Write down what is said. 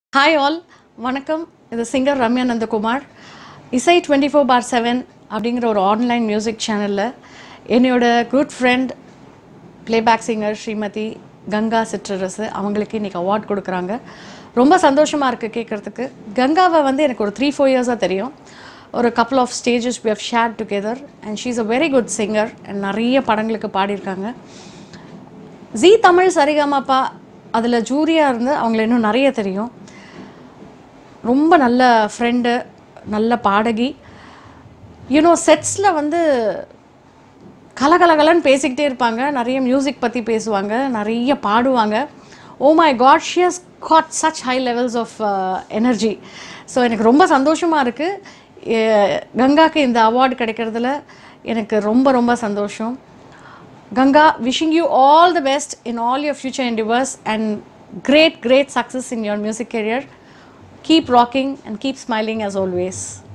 Hi all வணக்கம் இது singer Ramya Nandakumar இசை டுவெண்ட்டி ஃபோர் பார் செவன் அப்படிங்கிற ஒரு ஆன்லைன் மியூசிக் சேனலில் என்னோட good friend playback singer Shrimati Ganga Sitrarasu அவங்களுக்கு இன்றைக்கி அவார்ட் கொடுக்குறாங்க ரொம்ப சந்தோஷமாக இருக்குது கேட்குறதுக்கு கங்காவை வந்து எனக்கு ஒரு த்ரீ ஃபோர் இயர்ஸாக தெரியும் ஒரு couple of stages we have shared together and she is a very good singer and நிறைய படங்களுக்கு பாடியிருக்காங்க ஜீ தமிழ் சரிகமாப்பா அதில் ஜூரியாக இருந்து அவங்கள இன்னும் நிறைய தெரியும் ரொம்ப நல்ல ஃப்ரெண்டு நல்ல பாடகி யூனோ செட்ஸில் வந்து கலகலகலன்னு பேசிக்கிட்டே இருப்பாங்க நிறைய மியூசிக் பற்றி பேசுவாங்க நிறைய பாடுவாங்க oh my God she has got such high levels of energy so எனக்கு ரொம்ப சந்தோஷமாக இருக்குது கங்காக்கு இந்த அவார்டு கிடைக்கிறதுல எனக்கு ரொம்ப ரொம்ப சந்தோஷம் Ganga, wishing you all the best in all your future endeavors and great, great success in your music career. Keep rocking and keep smiling as always.